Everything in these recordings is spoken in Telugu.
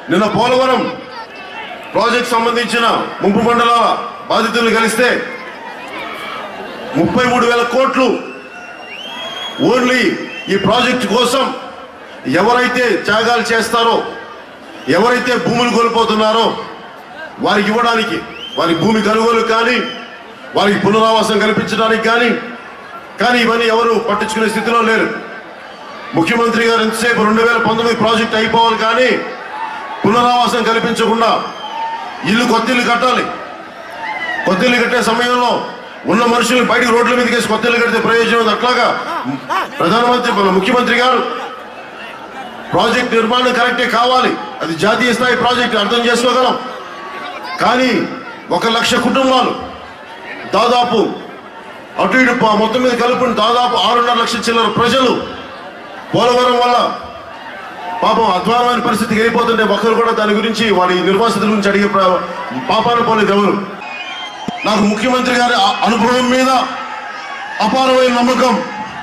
నిన్న పోలవరం ప్రాజెక్ట్ సంబంధించిన ముంపు మండలాల బాధితులు కలిస్తే ముప్పై మూడు వేల కోట్లు ఓన్లీ ఈ ప్రాజెక్ట్ కోసం ఎవరైతే త్యాగాలు చేస్తారో ఎవరైతే భూములు కోల్పోతున్నారో వారికి ఇవ్వడానికి వారి భూమి కొనుగోలు కానీ వారికి పునరావాసం కల్పించడానికి కానీ కానీ ఇవన్నీ ఎవరు పట్టించుకునే స్థితిలో లేరు ముఖ్యమంత్రి గారు ఎంతసేపు రెండు వేల పంతొమ్మిది ప్రాజెక్ట్ అయిపోవాలి కానీ పునరావాసం కల్పించకుండా ఇల్లు కొత్త ఇల్లు కట్టాలి కొత్త ఇల్లు కట్టే సమయంలో ఉన్న మనుషుల్ని బయటికి రోడ్ల మీదకి వేసి కొత్త ఇల్లు కడితే ప్రయోజనం ఉంది అట్లాగా ప్రధానమంత్రి మన ముఖ్యమంత్రి గారు ప్రాజెక్ట్ నిర్మాణం కరెక్టే కావాలి అది జాతీయ స్థాయి ప్రాజెక్ట్ అర్థం చేసుకోగలం కానీ ఒక లక్ష కుటుంబాలు దాదాపు అటు ఇటు ప- మొత్తం మీద కలుపుని దాదాపు ఆరున్నర లక్షల చిల్లర ప్రజలు పోలవరం వల్ల పాపం అధ్వానమైన పరిస్థితికి వెళ్ళిపోతుంటే ఒకరు కూడా దాని గురించి వారి నిర్వాసితుల గురించి అడిగే ప్ర- పాపాన పోలేదు ఎవరు నాకు ముఖ్యమంత్రి గారి ఆ అనుభవం మీద అపారమైన నమ్మకం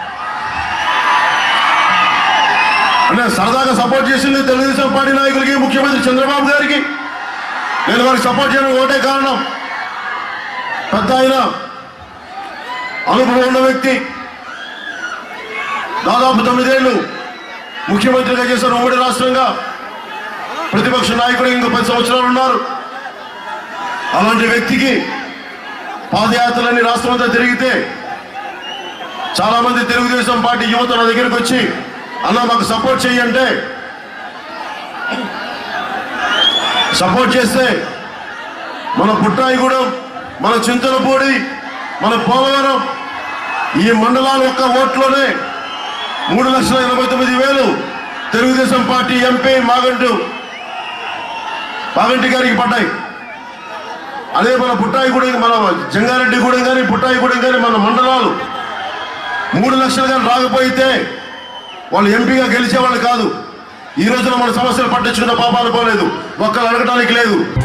అంటే సరదాగా సపోర్ట్ చేసింది తెలుగుదేశం పార్టీ నాయకులకి ముఖ్యమంత్రి చంద్రబాబు గారికి నేను వారికి సపోర్ట్ చేయడం ఒకటే కారణం పెద్ద ఆయన అనుభవం ఉన్న వ్యక్తి దాదాపు తొమ్మిదేళ్లు ముఖ్యమంత్రిగా చేశారు ఉమ్మడి రాష్ట్రంగా ప్రతిపక్ష నాయకుడు ఇంకో పది సంవత్సరాలు ఉన్నారు అలాంటి వ్యక్తికి పాదయాత్రలన్నీ రాష్ట్రం అంతా తిరిగితే చాలా మంది తెలుగుదేశం పార్టీ యువత నా దగ్గరికి వచ్చి అన్న మాకు సపోర్ట్ చెయ్యంటే సపోర్ట్ చేస్తే మన పుట్టాయిగూడెం మన చింతలపూడి మన పోలవరం ఈ మండలాల యొక్క ఓట్లోనే మూడు లక్షల ఎనభై తొమ్మిది వేలు తెలుగుదేశం పార్టీ ఎంపీ మాగంటు మాగంటి గారికి పడ్డాయి అదే మన పుట్టాయిగూడెం మన జంగారెడ్డిగూడెం కానీ పుట్టాయిగూడెం కానీ మన మండలాలు మూడు లక్షలు కానీ రాకపోతే వాళ్ళు ఎంపీగా గెలిచేవాళ్ళు కాదు ఈ రోజున మన సమస్యలు పట్టించుకున్న పాపాలు పోలేదు ఒక్కరు అడగడానికి లేదు